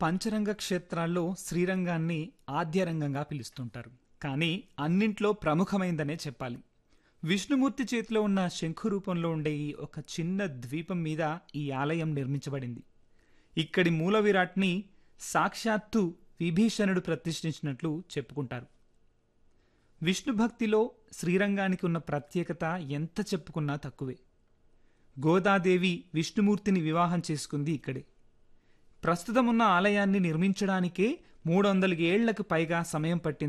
పంచరంగ క్షేత్రాల్లో శ్రీరంగాన్ని ఆద్యరంగంగా పిలుస్తుంటారు కానీ అన్నింట్లో ప్రముఖమైందనే చెప్పాలి విష్ణుమూర్తి చేతిలో ఉన్న శంఖు రూపంలో ఉండే ఈ ఒక చిన్న ద్వీపం మీద ఈ ఆలయం నిర్మించబడింది ఇక్కడి మూల విరాట్ని సాక్షాత్తు విభీషణుడు ప్రతిష్ఠించినట్లు చెప్పుకుంటారు విష్ణు భక్తిలో శ్రీరంగానికి ఉన్న ప్రత్యేకత ఎంత చెప్పుకున్నా తక్కువే గోదాదేవి విష్ణుమూర్తిని వివాహం చేసుకుంది ఇక్కడే ప్రస్తుతం ఉన్న ఆలయాన్ని నిర్మించడానికే మూడు వందల ఏళ్లకు పైగా సమయం పట్టింది